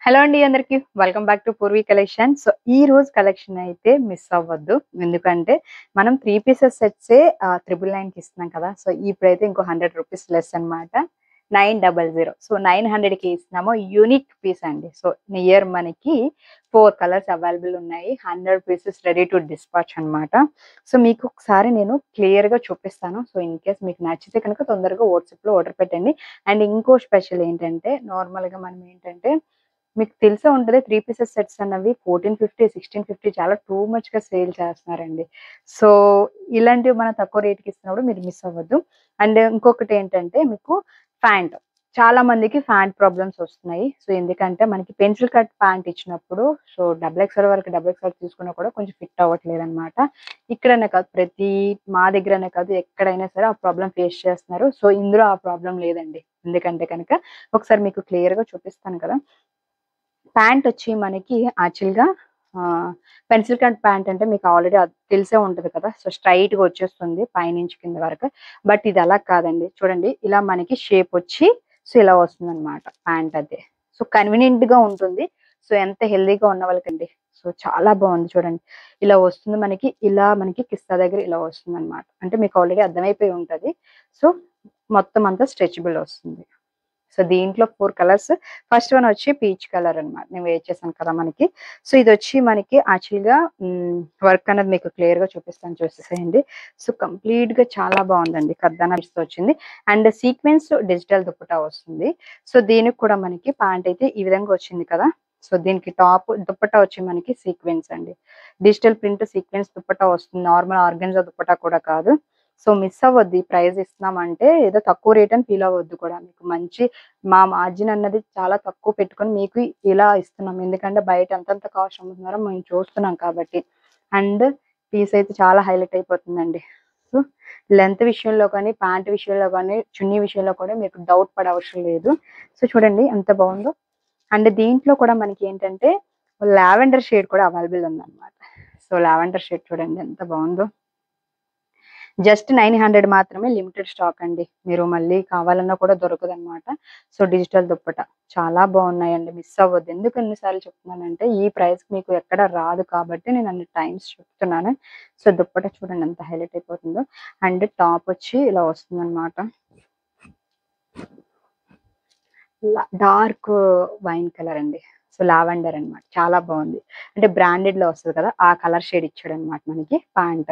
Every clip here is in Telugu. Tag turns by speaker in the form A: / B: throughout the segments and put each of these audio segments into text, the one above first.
A: హలో అండి అందరికి welcome back to Poorvi collection so ఈ రోజు కలెక్షన్ అయితే మిస్ అవ్వద్దు ఎందుకంటే మనం త్రీ పీసెస్ సెట్సే త్రిబుల్ నైన్ కి ఇస్తున్నాం కదా సో ఇప్పుడైతే ఇంకో హండ్రెడ్ రూపీస్ లెస్ అన్నమాట nine double zero so nine hundred కి ఇస్తున్నాము యూనిక్ పీస్ అండి సో నియర్ మనకి ఫోర్ కలర్స్ అవైలబుల్ ఉన్నాయి hundred pieces ready to dispatch అన్నమాట సో మీకు ఒకసారి నేను క్లియర్ గా చూపిస్తాను సో ఇన్ కేస్ మీకు నచ్చితే కనుక తొందరగా వాట్సాప్ లో ఆర్డర్ పెట్టండి అండ్ ఇంకో స్పెషల్ ఏంటంటే నార్మల్ గా మనం ఏంటంటే మీకు తెలిసే ఉంటుంది త్రీ పీసెస్ సెట్స్ అన్నవి ఫోర్టీన్ ఫిఫ్టీ సిక్స్టీన్ ఫిఫ్టీ చాలా టూ మచ్ గా సేల్ చేస్తున్నారండి సో ఇలాంటివి మనం తక్కువ రేట్కి ఇస్తున్నప్పుడు మీరు మిస్ అవ్వద్దు అండ్ ఇంకొకటి ఏంటంటే మీకు ప్యాంట్ చాలా మందికి ప్యాంట్ ప్రాబ్లమ్స్ వస్తున్నాయి సో ఎందుకంటే మనకి పెన్సిల్ కట్ ప్యాంట్ ఇచ్చినప్పుడు సో డబుల్ ఎక్స్ఎల్ వరకు డబుల్ ఎక్స్ఎల్ తీసుకున్నా కూడా కొంచెం ఫిట్ అవ్వట్లేదు అనమాట ఇక్కడనే కాదు ప్రతి మా దగ్గరనే కాదు ఎక్కడైనా సరే ఆ ప్రాబ్లం ఫేస్ చేస్తున్నారు సో ఇందులో ఆ ప్రాబ్లం లేదండి ఎందుకంటే కనుక ఒకసారి మీకు క్లియర్ గా చూపిస్తాను కదా ప్యాంట్ వచ్చి మనకి యాక్చువల్గా పెన్సిల్ కట్ ప్యాంట్ అంటే మీకు ఆల్రెడీ తెలిసే ఉంటుంది కదా సో స్ట్రైట్ గా వచ్చేస్తుంది పైనుంచి కింద వరకు బట్ ఇది అలా కాదండి చూడండి ఇలా మనకి షేప్ వచ్చి సో ఇలా వస్తుంది అనమాట ప్యాంట్ అదే సో కన్వీనియంట్ గా ఉంటుంది సో ఎంత హెల్దీగా ఉన్న వాళ్ళకండి సో చాలా బాగుంది చూడండి ఇలా వస్తుంది మనకి ఇలా మనకి కిస్తా దగ్గర ఇలా వస్తుంది అనమాట అంటే మీకు ఆల్రెడీ అర్థమైపోయి ఉంటది సో మొత్తం అంతా స్ట్రెచబుల్ వస్తుంది సో దీంట్లో ఫోర్ కలర్స్ ఫస్ట్ వన్ వచ్చి పీచ్ కలర్ అన్నమాట నేను వేట్ చేశాను కదా మనకి సో ఇది వచ్చి మనకి యాక్చువల్ గా వర్క్ అనేది మీకు క్లియర్ గా చూపిస్తాను చూసేసేయండి సో కంప్లీట్ గా చాలా బాగుందండి కర్దానా తో వచ్చింది అండ్ సీక్వెన్స్ డిజిటల్ దుప్పటా వస్తుంది సో దీనికి కూడా మనకి ప్యాంట్ అయితే ఈ విధంగా వచ్చింది కదా సో దీనికి టాప్ దుప్పటా వచ్చి మనకి సీక్వెన్స్ అండి డిజిటల్ ప్రింట్ సీక్వెన్స్ దుప్పటా వస్తుంది నార్మల్ ఆర్గన్జా దుప్పటా కూడా కాదు సో మిస్ అవ్వద్దు ఈ ప్రైస్ ఇస్తున్నామంటే ఏదో తక్కువ రేట్ అని ఫీల్ అవ్వద్దు కూడా మీకు మంచి మా మార్జిన్ అన్నది చాలా తక్కువ పెట్టుకొని మీకు ఇలా ఇస్తున్నాం ఎందుకంటే బయట ఎంతెంత కాస్ట్ అమ్ముతున్నారో మేము చూస్తున్నాం కాబట్టి అండ్ పీస్ అయితే చాలా హైలైట్ అయిపోతుందండి సో లెంత్ విషయంలో కానీ ప్యాంట్ విషయంలో కానీ చున్నీ విషయంలో కూడా మీకు డౌట్ పడే అవసరం లేదు సో చూడండి ఎంత బాగుందో అండ్ దీంట్లో కూడా మనకి ఏంటంటే లావెండర్ షేడ్ కూడా అవైలబుల్ ఉందన్నమాట సో లావెండర్ షేడ్ చూడండి ఎంత బాగుందో జస్ట్ నైన్ హండ్రెడ్ మాత్రమే లిమిటెడ్ స్టాక్ అండి మీరు మళ్ళీ కావాలన్నా కూడా దొరకదు అనమాట సో డిజిటల్ దుప్పట చాలా బాగున్నాయండి మిస్ అవ్వద్దు ఎందుకు ఎన్నిసార్లు చెప్తున్నానంటే ఈ ప్రైస్ మీకు ఎక్కడ రాదు కాబట్టి నేను అన్ని టైమ్స్ చెప్తున్నాను సో దుప్పట చూడండి ఎంత హైలైట్ అయిపోతుందో అండ్ టాప్ వచ్చి ఇలా వస్తుంది అనమాట డార్క్ వైన్ కలర్ అండి సో లావెండర్ అన్నమాట చాలా బాగుంది అంటే బ్రాండెడ్ లో వస్తుంది కదా ఆ కలర్ షేడ్ ఇచ్చాడు అనమాట మనకి ప్యాంట్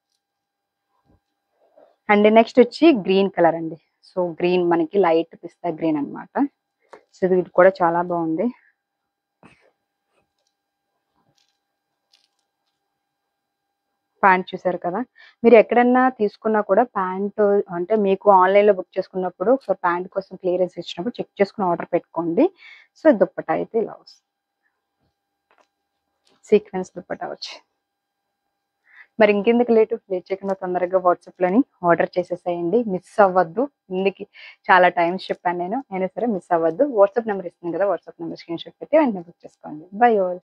A: అండ్ నెక్స్ట్ వచ్చి గ్రీన్ కలర్ అండి సో గ్రీన్ మనకి లైట్ పిస్తా గ్రీన్ అన్నమాట సో ఇది కూడా చాలా బాగుంది ప్యాంట్ చూసారు కదా మీరు ఎక్కడన్నా తీసుకున్నా కూడా ప్యాంట్ అంటే మీకు ఆన్లైన్ లో బుక్ చేసుకున్నప్పుడు సో ప్యాంట్ కోసం క్లియరెన్స్ ఇచ్చినప్పుడు చెక్ చేసుకుని ఆర్డర్ పెట్టుకోండి సో దుప్పటా అయితే ఇలా వస్తుంది సీక్వెన్స్ దుప్పటా వచ్చి మరి ఇంకెందుకు లేటు లేట్ చేయకుండా తొందరగా వాట్సాప్ లోని ఆర్డర్ చేసేసేయండి మిస్ అవ్వద్దు ఇందుకు చాలా టైమ్స్ చెప్పాను నేను అయినా సరే మిస్ అవ్వద్దు వాట్సాప్ నెంబర్ ఇస్తుంది కదా వాట్సాప్ నెంబర్ స్క్రీన్ షాట్ పెట్టి వెంటనే బుక్ చేసుకోండి బై ఆల్